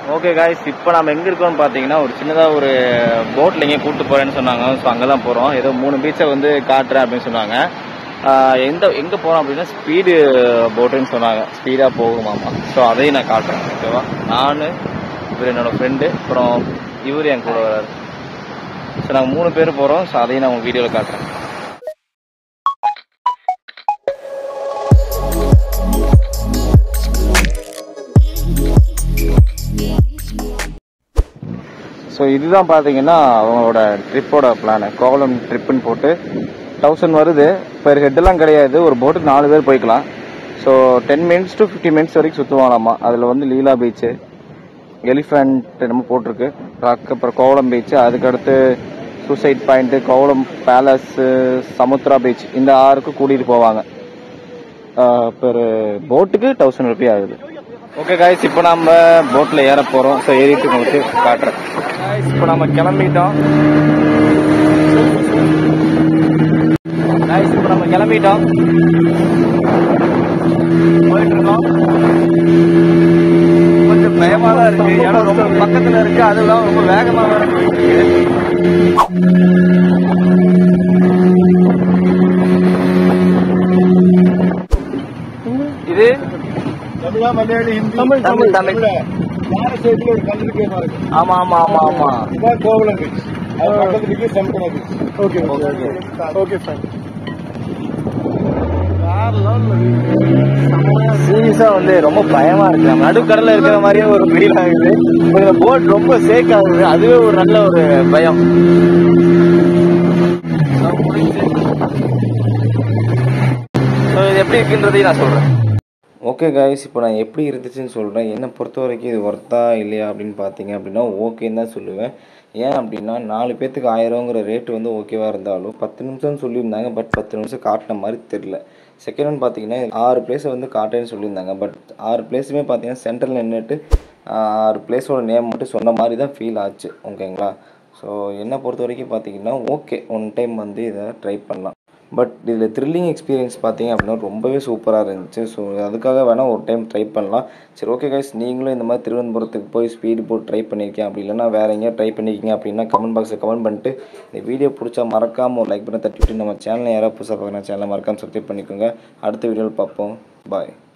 Okay guys இப்போ நம்ம எங்கே இருக்கோம்னு பார்த்தீங்கன்னா ஒரு சின்னதாக ஒரு போட்டில் எங்கேயும் கூப்பிட்டு போகிறேன்னு சொன்னாங்க ஸோ அங்கே தான் போகிறோம் ஏதோ மூணு பீச்சை வந்து காட்டுறேன் அப்படின்னு சொன்னாங்க ஆஹ் எந்த எங்கே போகிறோம் அப்படின்னா ஸ்பீடு போட்டுன்னு சொன்னாங்க ஸ்பீடாக போகுமாமா ஸோ அதையும் நான் காட்டுறேன் ஓகேவா நான் இவர் என்னோட ஃப்ரெண்டு அப்புறம் இவர் என் கூட வராரு ஸோ நாங்கள் மூணு பேர் போகிறோம் ஸோ அதையும் நான் உங்கள் வீடியோவில் காட்டுறேன் ஸோ இதுதான் பார்த்தீங்கன்னா அவங்களோட ட்ரிப்போட பிளானு கோவலம் ட்ரிப்புன்னு போட்டு தௌசண்ட் வருது பெர் ஹெட்டெல்லாம் கிடையாது ஒரு போட்டுக்கு நாலு பேர் போய்க்கலாம் so ten minutes to fifty minutes வரைக்கும் சுற்றுவாங்களாமா அதில் வந்து லீலா பீச்சு எலிஃபண்ட் என்னமோ போட்டிருக்கு ராக் அப்புறம் கோவலம் பீச் அதுக்கடுத்து suicide point Kovalam palace Samudra beach இந்த ஆறுக்கு கூட்டிகிட்டு போவாங்க பெர் போட்டுக்கு தௌசண்ட் ருபி ஆகுது ஓகே காய்ஸ் இப்போ நம்ம போட்டில் ஏற போகிறோம் ஸோ ஏறிட்டு உங்களுக்கு காட்டுறேன் காய்ஸ் இப்போ நம்ம கிளம்பிட்டோம் காய்ஸ் இப்போ நம்ம கிளம்பிட்டோம் போயிட்டு இருக்கோம் கொஞ்சம் பயமா தான் இருக்கு ஏன்னா ரொம்ப பக்கத்துல இருக்கு அதுவும் ரொம்ப வேகமா வேற போயிட்டு இருக்கு இது தமிழா மலையாளி ஹிந்தி தமிழ், தமிழ், தமிழ். யார சைடுல ஒரு கல் இருக்கே பாருங்க ஆமா ஆமா ஆமா ஆமா இதான் கோவலம் பீச் அது பக்கத்துல இருக்கு Chembana beach okay okay. Okay fine சீரியஸா வந்து ரொம்ப பயமா இருக்கு நம்ம நடுக்கடல்ல இருக்கிற மாதிரியே ஒரு ஃபீல் ஆகுது இந்த போட் ரொம்ப சேக் ஆகுது அதுவே ஒரு நல்ல ஒரு பயம் ஸோ இது எப்படி இருக்குன்றதையும் நான் சொல்றேன் ஓகே காய்ஸ் இப்போ நான் எப்படி இருந்துச்சுன்னு சொல்கிறேன் என்னை பொறுத்த வரைக்கும் இது ஒர்த்தா இல்லையா அப்படின்னு பார்த்தீங்க அப்படின்னா ஓகேன்னு தான் சொல்லுவேன் ஏன் அப்படின்னா நாலு பேர்த்துக்கு ஆயிரங்கிற ரேட்டு வந்து ஓகேவாக இருந்தாலும் பத்து நிமிஷம்னு சொல்லியிருந்தாங்க பட் பத்து நிமிஷம் காட்டின மாதிரி தெரில செகண்ட் ஒன் பார்த்தீங்கன்னா ஆறு பிளேஸை வந்து காட்டுறேன்னு சொல்லியிருந்தாங்க பட் ஆறு பிளேஸுமே பார்த்தீங்கன்னா சென்டரில் நின்றுட்டு ஆறு பிளேஸோட நேம் மட்டும் சொன்ன மாதிரி தான் ஃபீல் ஆச்சு ஓகேங்களா ஸோ என்னை பொறுத்த வரைக்கும் பார்த்தீங்கன்னா ஓகே ஒன் டைம் வந்து இதை ட்ரை பண்ணலாம் பட் இதில் த்ரில்லிங் எக்ஸ்பீரியன்ஸ் பார்த்தீங்க அப்படின்னா ரொம்பவே சூப்பராக இருந்துச்சு ஸோ அதுக்காக வேணால் ஒரு டைம் ட்ரை பண்ணலாம் சரி ஓகே கைஸ் நீங்களும் இந்த மாதிரி திருவனந்தபுரத்துக்கு போய் ஸ்பீடு போட் ட்ரை பண்ணியிருக்கேன் அப்படி இல்லைன்னா வேறு எங்கேயா ட்ரை பண்ணியிருக்கீங்க அப்படின்னா கமெண்ட் பாக்ஸில் கமெண்ட் பண்ணிட்டு இந்த வீடியோ பிடிச்சா மறக்காமல் ஒரு லைக் பண்ணி தட்டி விட்டு நம்ம சேனலை யாராவது புதுசாக பார்க்குற சேனலை மறக்காமல் சப்ஸ்கிரைப் பண்ணிக்கோங்க அடுத்த வீடியோவில் பார்ப்போம் பாய்